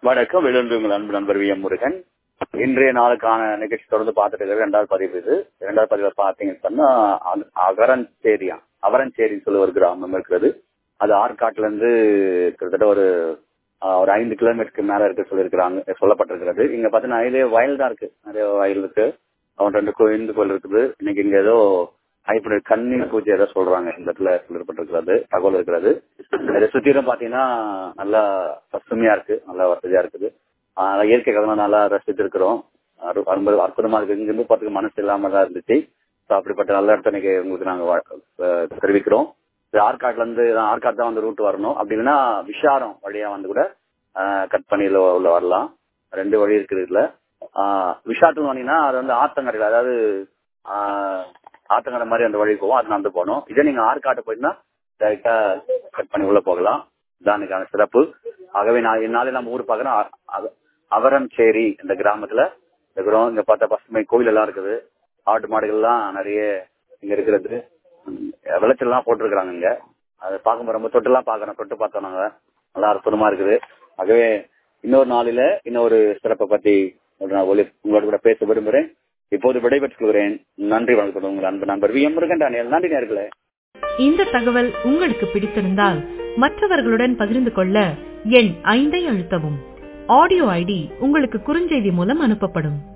வணக்கம் வெளியொன்று உங்கள் அன்பு நண்பர் வி எம் முருகன் இன்றைய நாளுக்கான நிகழ்ச்சி தொடர்ந்து பார்த்துட்டு இருக்கிற ரெண்டாவது பதிவு இது இரண்டாவது பதிவுல பாத்தீங்கன்னு சொன்னா அ- அகரஞ்சேரியா அவரஞ்சேரின்னு சொல்லி ஒரு கிராமம் இருக்கிறது அது ஆற்காட்டுல இருந்து கிட்டத்தட்ட ஒரு ஆ, ஒரு ஐந்து கிலோமீட்டருக்கு மேல இருக்கு சொல்லியிருக்கிறாங்க சொல்லப்பட்டிருக்கிறது இங்க பாத்தீங்கன்னா நிறைய வயல் தான் இருக்கு நிறைய வயல் இருக்கு அவன் ரெண்டு கோ- இந்து கோயில் இருக்குது இன்னைக்கு இங்க ஏதோ ஹைபிரிட் கன்னி பூஜை ஏதோ சொல்றாங்க இந்த இடத்துல சொல்லப்பட்டிருக்கிறது தகவல் இருக்கிறது இதை சுத்திலும் பாத்தீங்கன்னா நல்லா பசுமையா இருக்கு நல்லா வசதியா இருக்குது ஆஹ் இயற்கை கதனை நல்லா ரசித்து இருக்கிறோம் அரு- ரொம்ப அற்புதமா இருக்கு இங்க இருந்து பார்த்துக்க மனசு இல்லாம தான் இருந்துச்சு So, அப்படிப்பட்ட நல்ல இடத்த இன்னைக்கு உங்களுக்கு நாங்க வா- அஹ் தெரிவிக்கிறோம் இது ஆற்காட்டுல இருந்து ஆற்காடு தான் வந்து ரூட் வரணும் அப்படி இல்லைன்னா விஷாரம் வழியா வந்து கூட கட் பண்ணியில உள்ள வரலாம் ரெண்டு வழி இருக்குது இதுல ஆஹ் விஷாரத்துல வந்தீங்கன்னா அது வந்து ஆத்தங்கரையில் அதாவது ஆஹ் ஆத்தங்கரை மாதிரி அந்த வழி போகும் அது நடந்து போகணும் இதே நீங்க ஆற்காட்டு போயிட்டுனா டைரக்டா கட் பண்ணி உள்ள போகலாம் இதான் இன்னைக்கான சிறப்பு ஆகவே நான் இந்நாளே நம்ம ஊர் பார்க்கறோம் அ- அ- அவரம்சேரி இந்த கிராமத்துல இருக்கிறோம் இங்க பார்த்தா பசுமை கோயில் எல்லாம் இருக்குது ஆட்டு மாடுகள் எல்லாம் நிறைய இங்க இருக்கிறது ம், விளைச்சல் எல்லாம் போட்டிருக்கிறாங்க இங்க அதை பார்க்கும்போது ரொம்ப தொட்டுலாம் பார்க்கறோம் தொட்டு பார்த்தோம் நாங்க நல்லா அற்புதமா இருக்குது ஆகவே இன்னொரு நாளில இன்னொரு சிறப்பை பத்தி ஒரு நான் ஒலி- உங்களோட கூட பேச விரும்புகிறேன் இப்போது விடைபெற்றுக் கொள்கிறேன் நன்றி வணக்கம் உங்கள் அன்பு நண்பர் வி எம் முருகன் டானியல் நன்றி நேர்களே இந்த தகவல் உங்களுக்கு பிடித்திருந்தால் மற்றவர்களுடன் பகிர்ந்து கொள்ள எண் ஐந்தை அழுத்தவும் ஆடியோ ஐடி உங்களுக்கு குறுஞ்செய்தி மூலம் அனுப்பப்படும்